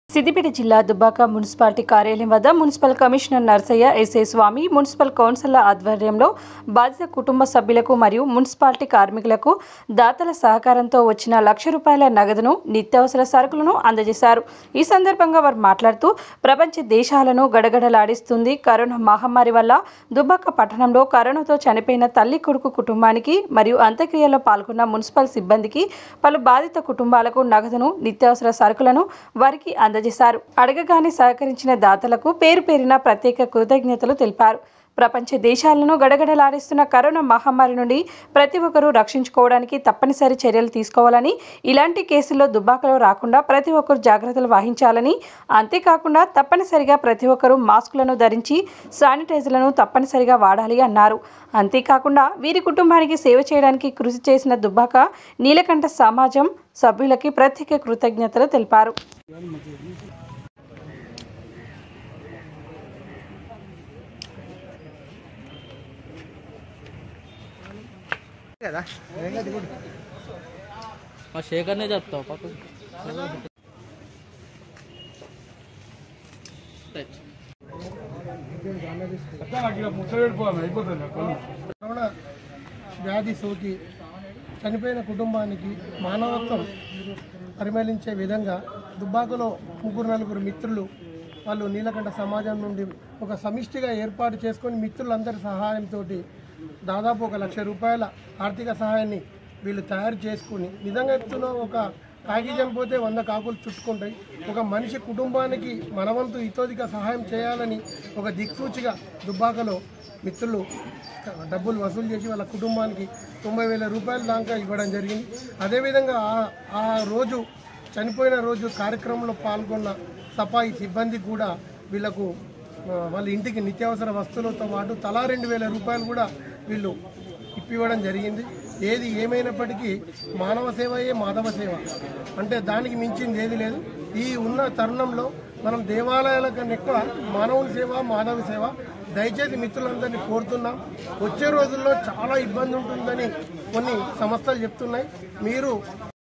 సిద్దిపేట జిల్లా దుబ్బాక మున్సిపాలిటీ కార్యాలయం వద్ద municipal commissioner Narsaiah S A Swamy municipal council ఆధ్వర్యంలో బాధిత కుటుంబ సభ్యులకు మరియు మున్సిపాలిటీ కార్మికులకు దాతల సహకారంతో వచ్చిన లక్ష రూపాయల నగదును నిత్యావసర సరుకులను అందజేశారు ఈ సందర్భంగా వారు మాట్లాడుతూ ప్రపంచ దేశాలను గడగడలాడిస్తుంది కరోనా మహమ్మారి వల్ల దుబ్బాక పట్టణంలో కరోనాతో చనిపోయిన తల్లి కొడుకు కుటుంబానికి మరియు అంత్యక్రియలో పాల్గొన్న మున్సిపల్ సిబ్బందికి పలు బాధిత కుటుంబాలకు నగదును నిత్యావసర సరుకులను వారికి అందజేశారు అడగగానే సహకరించిన దాతలకు పేరు పేరిన ప్రత్యేక కృతజ్ఞతలు తెలిపారు ప్రపంచ దేశాలను గడగడలాడిస్తున్న కరోనా మహమ్మారి నుండి ప్రతి ఒక్కరూ రక్షించుకోవడానికి తప్పనిసరి చర్యలు తీసుకోవాలని ఇలాంటి కేసుల్లో దుబ్బాకలో రాకుండా ప్రతి ఒక్కరూ జాగ్రత్తలు వహించాలని అంతేకాకుండా తప్పనిసరిగా ప్రతి ఒక్కరూ మాస్కులను ధరించి శానిటైజర్లను తప్పనిసరిగా వాడాలి అన్నారు అంతేకాకుండా వీరి కుటుంబానికి సేవ చేయడానికి కృషి చేసిన దుబ్బాక నీలకంఠ సమాజం సభ్యులకి ప్రత్యేక కృతజ్ఞతలు తెలిపారు కదా ఆ శేఖర్నే చెప్తావు పక్కకు టచ్. కరోనా వ్యాధి సోకి చనిపోయిన కుటుంబానికి మానవత్వం పరిమళించే విధంగా దుబ్బాకలో ముగ్గురు నలుగురు మిత్రులు వాళ్ళు నీలకంఠ సమాజం నుండి ఒక సమిష్టిగా ఏర్పాటు చేసుకొని మిత్రులందరి సహాయంతో దాదాపు ఒక లక్ష రూపాయల ఆర్థిక సహాయాన్ని వీళ్ళు తయారు చేసుకుని నిజంగా చెప్తున్నా ఒక కాకి చనిపోతే వంద కాకులు చుట్టుకుంటాయి ఒక మనిషి కుటుంబానికి మనవంతు ఇతోదిక సహాయం చేయాలని ఒక దిక్సూచిగా దుబ్బాకలో మిత్రులు డబ్బులు వసూలు చేసి వాళ్ళ కుటుంబానికి తొంభై వేల రూపాయల దాకా ఇవ్వడం జరిగింది అదేవిధంగా ఆ- ఆ రోజు చనిపోయిన రోజు కార్యక్రమంలో పాల్గొన్న సఫాయి సిబ్బంది కూడా వీళ్ళకు ఆ, వాళ్ళ ఇంటికి నిత్యావసర వస్తువులతో పాటు తలా రెండు వేల రూపాయలు కూడా వీళ్ళు ఇప్పివ్వడం జరిగింది ఏది ఏమైనప్పటికీ మానవ సేవయే మాధవ సేవ అంటే దానికి మించింది ఏది లేదు ఈ ఉన్న తరుణంలో మనం దేవాలయాల కన్నా ఎక్కువ మానవుని సేవ మాధవ సేవ దయచేసి మిత్రులందరినీ కోరుతున్నాం వచ్చే రోజుల్లో చాలా ఇబ్బంది ఉంటుందని కొన్ని సంస్థలు చెప్తున్నాయి మీరు